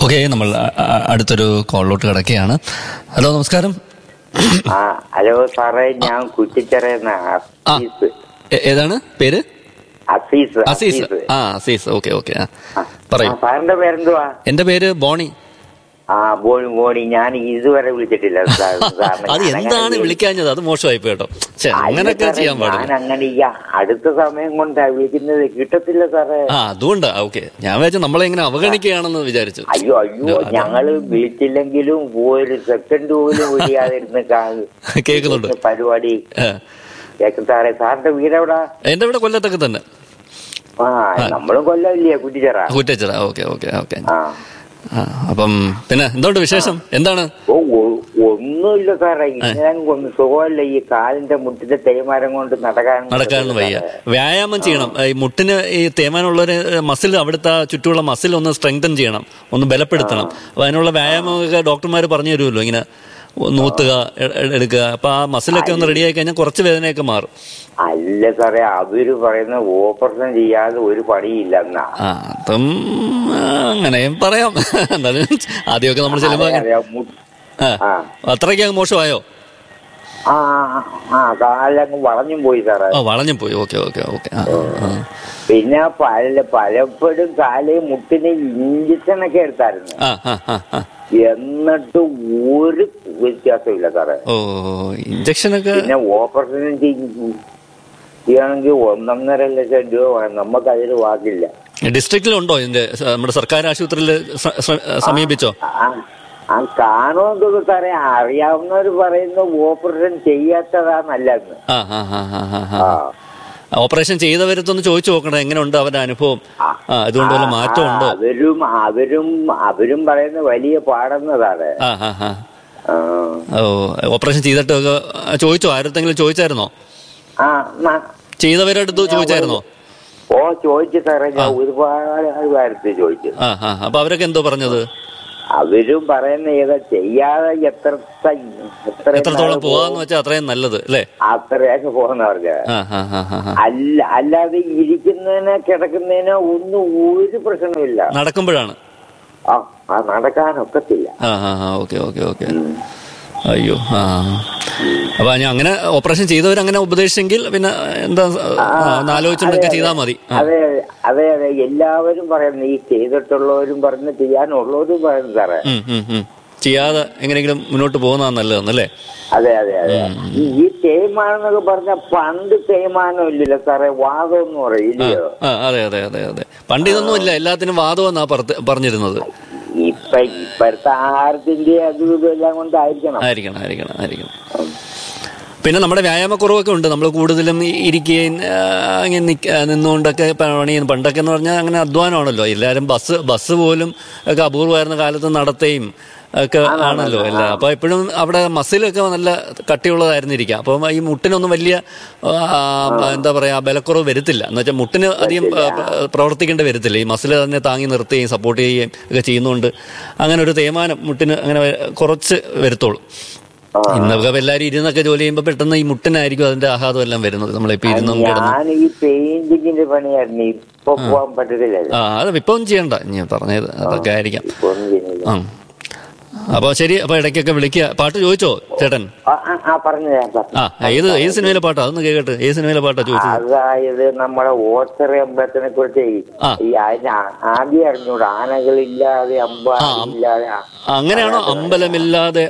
Okay നമ്മൾ അ- അ- അടുത്തൊരു കോളിലോട്ട് കിടക്കുകയാണ് ഹലോ നമസ്കാരം ആ ഹലോ സാറേ ഞാൻ കുറ്റിച്ചറയുന്ന അസീസ് എ- ഏതാണ് പേര് അസീസ് അസീസ് ആ അസീസ് ഓക്കെ ഓക്കെ ആ പറയൂ ആ, സാറിന്റെ പേരെന്തുവാ എന്റെ പേര് ബോണി ആ ബോണി ബോണി ഞാൻ ഇതുവരെ വിളിച്ചിട്ടില്ല സാർ സാറിനെ അത് ഞാൻ എന്താണ് അങ്ങനെ വിളിക്കാഞ്ഞത് അത് മോശമായി പോയി കേട്ടോ ഛെ, അല്ല അങ്ങനെയൊക്കെ സാറേ, ചെയ്യാൻ ഞാൻ പാടില്ല അങ്ങനെ ഈ അടുത്ത സമയം കൊണ്ടാ വിളിക്കുന്നത് കിട്ടത്തില്ല സാറേ ആ അതുകൊണ്ടാ ഓക്കെ ഞാൻ വിചാരിച്ചു നമ്മളെ ഇങ്ങനെ അവഗണിക്കുകയാണെന്ന് വിചാരിച്ചു അയ്യോ അയ്യോ ഞങ്ങള് വിളിച്ചില്ലെങ്കിലും ഒരു സെക്കൻഡ് പോലും ഒഴിയാതിരുന്ന് കാ- കേൾക്കുന്നുണ്ട് പരിപാടി ആ. കേൾക്കും സാറേ സാറിന്റെ വീടെവിടാ എന്റെ ഇവിടെ കൊല്ലത്തൊക്കെ തന്നെ ആ നമ്മളും കൊല്ലമില്ലേ Kuttichira Kuttachira okay okay okay ആ ആ അപ്പം പിന്നെ എന്തുകൊണ്ട് വിശേഷം എന്താണ് ഓ ഒ- ഒന്നുമില്ല സാറേ ഇങ്ങനെ ഒന്ന് സുഖമല്ല ഈ കാലിന്റെ മുട്ടിന്റെ തേയ്മാരം കൊണ്ട് നടക്കാൻ നടക്കാനൊന്നും വയ്യ വ്യായാമം ചെയ്യണം ഈ മുട്ടിന് ഈ തേമാനുള്ളൊരു മസിൽ അവിടുത്തെ ആ ചുറ്റുമുള്ള മസിൽ ഒന്ന് സ്ട്രെങ്തൻ ചെയ്യണം ഒന്ന് ബലപ്പെടുത്തണം അപ്പൊ അതിനുള്ള വ്യായാമമൊക്കെ ഡോക്ടർമാർ പറഞ്ഞു തരുമല്ലോ ഇങ്ങനെ നൂത്തുക എ- എ- എടുക്കുക അപ്പൊ ആ മസിലൊക്കെ ഒന്ന് റെഡി ആയി കഴിഞ്ഞാൽ കുറച്ച് വേദനയൊക്കെ മാറും അല്ല സാറേ അവര് പറയുന്ന ഓപ്പറേഷൻ ചെയ്യാതെ ഒരു പണിയില്ലെന്നാ ആ അതും ആ, അങ്ങനെയും പറയാം എന്നാലും ആദ്യമൊക്കെ നമ്മൾ ചെല്ലുമ്പോ അങ്ങനെ- അറിയാം, മു- ആ ആ. അത്രയ്ക്ക് അങ്ങ് മോശമായോ ആ ആ കാലങ്ങ് വളഞ്ഞും പോയി സാറേ ആ വളഞ്ഞു പോയി ഓക്കെ ഓക്കെ ഓക്കെ ആ ആ. പിന്നെ പല പലപ്പോഴും കാല് മുട്ടിന് ഇഞ്ചക്ഷനൊക്കെ എടുത്തായിരുന്നു ആ ആ ആ ആ എന്നിട്ട് ഒരു വ്യത്യാസമില്ല സാറേ ഓ ഇഞ്ചക്ഷനൊക്കെ പിന്നെ ഓപ്പറേഷൻ ചെയ്യ- ചെയ്യണമെങ്കിൽ ഒന്നൊന്നര ലക്ഷം രൂപ വേണം നമുക്ക് അതിൽ വാക്കില്ല ഡിസ്ട്രിക്റ്റിലുണ്ടോ ഇതിന്റെ സ- നമ്മുടെ സർക്കാർ ആശുപത്രിയിൽ സ- സ- സമീപിച്ചോ ആ ആ കാണുമെന്ന് സാറേ അറിയാവുന്നവർ പറയുന്ന ഓപ്പറേഷൻ ചെയ്യാത്തതാ നല്ലതെന്ന് ആ ആ ആ ആ ആ, ആ ആ ഓപ്പറേഷൻ ചെയ്തവരത്തൊന്ന് ചോദിച്ചു നോക്കണം എങ്ങനെയുണ്ട് അവരുടെ അനുഭവം ആ ഇതുകൊണ്ട് വല്ല മാറ്റം ആ, ഉണ്ടോ അവരും അവരും അവരും പറയുന്ന വലിയ പാടെന്നതാണ് ആ ആ ആ ഓ ഓപ്പറേഷൻ ചെയ്തിട്ടൊക്കെ ചോദിച്ചോ ആരത്തെങ്കിലും ചോദിച്ചായിരുന്നോ ആ ന- ചെയ്തവരടുത്ത് ചോദിച്ചായിരുന്നോ ഓ ചോദിച്ചു സാറേ ഞാൻ ഒരുപാട് കാര്യത്തിൽ ചോദിച്ചു ആ ആ അപ്പൊ അവരൊക്കെ എന്തോ പറഞ്ഞത് അവരും പറയുന്ന ഏതാ ചെയ്യാതെ എത്ര എത്ര എത്രത്തോളം പോവാന്ന് വെച്ചാൽ അത്രയും നല്ലത് അല്ലേ അത്രയൊക്കെ പോകുന്നവർക്ക് ആ ആ ആ ആ, ആ അല്ല അല്ലാതെ ഇരിക്കുന്നതിനോ കിടക്കുന്നതിനോ ഒന്നും ഒരു പ്രശ്നമില്ല നടക്കുമ്പോഴാണ് ആ ആ നടക്കാനൊക്കത്തില്ല ആ ആ ആ ഓക്കെ ഓക്കെ ഓക്കെ അയ്യോ ആ അപ്പൊ ഞാൻ അങ്ങനെ ഓപ്പറേഷൻ ചെയ്തവർ അങ്ങനെ ഉപദേശിച്ചെങ്കിൽ പിന്നെ എന്താ ആലോചിച്ചുകൊണ്ടൊക്കെ ചെയ്താൽ മതി ആ അതെ അതെ അതെ എല്ലാവരും പറയുന്നു ഈ ചെയ്തിട്ടുള്ളവരും പറഞ്ഞു ചെയ്യാനുള്ളവരും പറയുന്നു സാറേ ഉം, ഉം, ഉം. ചെയ്യാതെ എങ്ങനെയെങ്കിലും മുന്നോട്ട് പോകുന്നതാണ് നല്ലതെന്നല്ലേ അതെ അതെ അതെ ഈ- ഈ തേയ്മാനെന്നൊക്കെ പറഞ്ഞ പണ്ട് തേയ്മാനം ഇല്ലല്ലോ സാറേ വാദം എന്ന് പറയും ഇല്ലയോ ആ അതെ അതെ അതെ അതെ പണ്ട് ഇതൊന്നും ഇല്ല എല്ലാത്തിനും വാദമെന്നാ പറ- പറഞ്ഞിരുന്നത് ഇപ്പൊ ഇപ്പോഴത്തെ ആഹാരത്തിന്റെ അതും ഇതും എല്ലാം കൊണ്ടായിരിക്കണം ആയിരിക്കണം ആയിരിക്കണം ആയിരിക്കണം പിന്നെ നമ്മുടെ വ്യായാമക്കുറവൊക്കെ ഉണ്ട് നമ്മൾ കൂടുതലും ഈ ഇരിക്കുകയും ആ, ഇങ്ങനെ നിക്ക ആ, നിന്നുകൊണ്ടൊക്കെ പണി ചെയ്യുന്നു പണ്ടൊക്കെ എന്ന് പറഞ്ഞാൽ അങ്ങനെ അധ്വാനമാണല്ലോ എല്ലാവരും ബസ് ബസ് പോലും ഒക്കെ അപൂർവമായിരുന്ന കാലത്ത് നടത്തുകയും ഒക്കെ ആണല്ലോ എല്ലാം അപ്പൊ എപ്പോഴും അവിടെ മസിലൊക്കെ നല്ല കട്ടിയുള്ളതായിരുന്നിരിക്കാം അപ്പം ഈ മുട്ടിനൊന്നും വലിയ ആ, എന്താ പറയാ ബലക്കുറവ് വരത്തില്ല എന്ന് വെച്ചാൽ മുട്ടിന് അധികം ആ, പ്ര- പ്രവർത്തിക്കേണ്ടി വരത്തില്ല ഈ മസിൽ തന്നെ താങ്ങി നിർത്തുകയും സപ്പോർട്ട് ചെയ്യുകയും ഒക്കെ ചെയ്യുന്നതുകൊണ്ട് അങ്ങനെ ഒരു തേയ്മാനം മുട്ടിന് അങ്ങനെ വ- കുറച്ച് വരത്തുള്ളൂ ഇന്നൊക്കെ എല്ലാവരും ഇരുന്നൊക്കെ ജോലി ചെയ്യുമ്പോൾ പെട്ടെന്ന് ഈ മുട്ടിനായിരിക്കും അതിന്റെ ആഘാതം എല്ലാം വരുന്നത് നമ്മളിപ്പോ ഇരുന്നും കിടന്നും ഞാൻ ഈ പെയിന്റിങ്ങിന്റെ പണിയായിരുന്നു ഇപ്പൊ പോവാൻ പറ്റത്തില്ലല്ലോ ആ അത് ഇപ്പം ഒന്നും ചെയ്യണ്ട ഞാൻ പറഞ്ഞത് അതൊക്കെ ആയിരിക്കാം ഇപ്പൊ ഒന്നും ചെയ്യുന്നില്ല ആ അപ്പൊ ശരി അപ്പൊ ഇടയ്ക്കൊക്കെ വിളിക്കുക പാട്ട് ചോദിച്ചോ ചേട്ടൻ ആ, ആ, ആ പറഞ്ഞു ഞാൻ പറഞ്ഞു ആ ഏത് ഏത് സിനിമയിലെ പാട്ടാ അതൊന്ന് കേൾക്കട്ടെ ഏത് സിനിമയിലെ പാട്ടാ ചോദിച്ചത് അതായത് നമ്മുടെ ഓച്ചറ അമ്പലത്തിനെ കുറിച്ച് ആ. ഈ അതിന് ആ- ആദ്യം അറിഞ്ഞൂടെ ആനകളില്ലാതെ അമ്പാടില്ലാതെ ആ- അങ്ങനെയാണോ അമ്പലമില്ലാതെ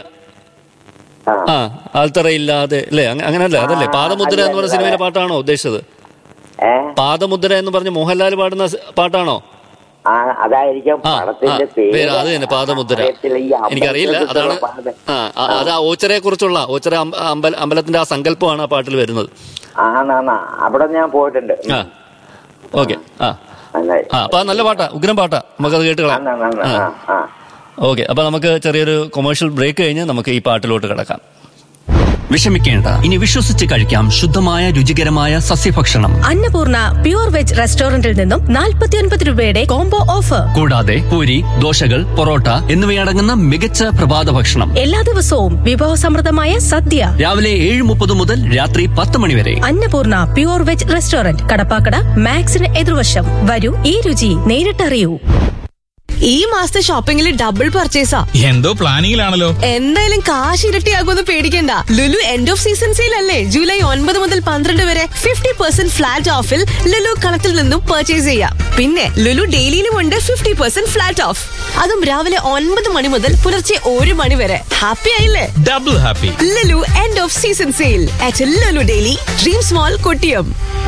ആ. ആ ആൽത്തറയില്ലാതെ അല്ലേ അങ്ങ- അങ്ങനല്ലേ അതല്ലേ പാദമുദ്ര എന്ന് പറഞ്ഞ സിനിമയിലെ പാട്ടാണോ ഉദ്ദേശിച്ചത് ഏ പാദമുദ്ര എന്ന് പറഞ്ഞ് മോഹൻലാൽ പാടുന്ന സ് പാട്ടാണോ ആ അതായിരിക്കാം ആ, പടത്തിന്റെ ആ, പേര് അത് തന്നെ പാദമുദ്ര അറിയത്തില്ല. ഈ അമ്പലത്തെ എനിക്കറിയില്ല അതാണ് കുറിച്ചുള്ള പാട്ട്. ആ ആ, അത് ആ ഓച്ചറയെ കുറിച്ചുള്ള ഓച്ചറ അമ്പ- അമ്പല അമ്പലത്തിന്റെ ആ സങ്കല്പമാണ് ആ പാട്ടിൽ വരുന്നത് ആണാണ് അവിടെ ഞാൻ പോയിട്ടുണ്ട് ആ ഓക്കെ ആ നന്നായി. ആ അപ്പൊ അത് നല്ല പാട്ടാ ഉഗ്രം പാട്ടാ നമുക്കത് കേട്ട് കളയാം ആണാണ്, ആണാണ്. ആ, ആ. ഓക്കെ അപ്പൊ നമുക്ക് ചെറിയൊരു കൊമേഴ്ഷ്യൽ ബ്രേക്ക് കഴിഞ്ഞ് നമുക്ക് ഈ പാട്ടിലോട്ട് കിടക്കാം വിഷമിക്കേണ്ട ഇനി വിശ്വസിച്ച് കഴിക്കാം ശുദ്ധമായ രുചികരമായ സസ്യഭക്ഷണം അന്നപൂർണ പ്യൂർ വെജ് റെസ്റ്റോറന്റിൽ നിന്നും 49 രൂപയുടെ കോംബോ ഓഫർ കൂടാതെ പൂരി ദോശകൾ പൊറോട്ട എന്നിവയടങ്ങുന്ന മികച്ച പ്രഭാത ഭക്ഷണം എല്ലാ ദിവസവും വിഭവസമൃദ്ധമായ സദ്യ രാവിലെ ഏഴ് മുപ്പത് മുതൽ രാത്രി പത്ത് മണി വരെ Annapoorna pure veg restaurant Kadappakada മാക്സിന് എതിർവശം വരൂ ഈ രുചി നേരിട്ടറിയൂ ഈ മാസത്തെ ഷോപ്പിംഗിൽ ഡബിൾ പർച്ചേസാ എന്തോ പ്ലാനിങ്ങിലാണല്ലോ എന്തായാലും കാശ് ഇരട്ടിയാകുമെന്ന് പേടിക്കണ്ട Lulu end of season sale അല്ലേ ജൂലൈ ഒൻപത് മുതൽ പന്ത്രണ്ട് വരെ ഫിഫ്റ്റി പെർസെന്റ് ഫ്ലാറ്റ് ഓഫിൽ ലുലു കളത്തിൽ നിന്നും പർച്ചേസ് ചെയ്യാം പിന്നെ ലുലു ഡെയിലിയിലും ഉണ്ട് ഫിഫ്റ്റി പെർസെന്റ് ഫ്ലാറ്റ് ഓഫ് അതും രാവിലെ ഒൻപത് മണി മുതൽ പുലർച്ചെ ഒരു മണി വരെ ഹാപ്പി ആയില്ലേ double happy Lulu end of season sale at Lulu daily dream small Kottiyam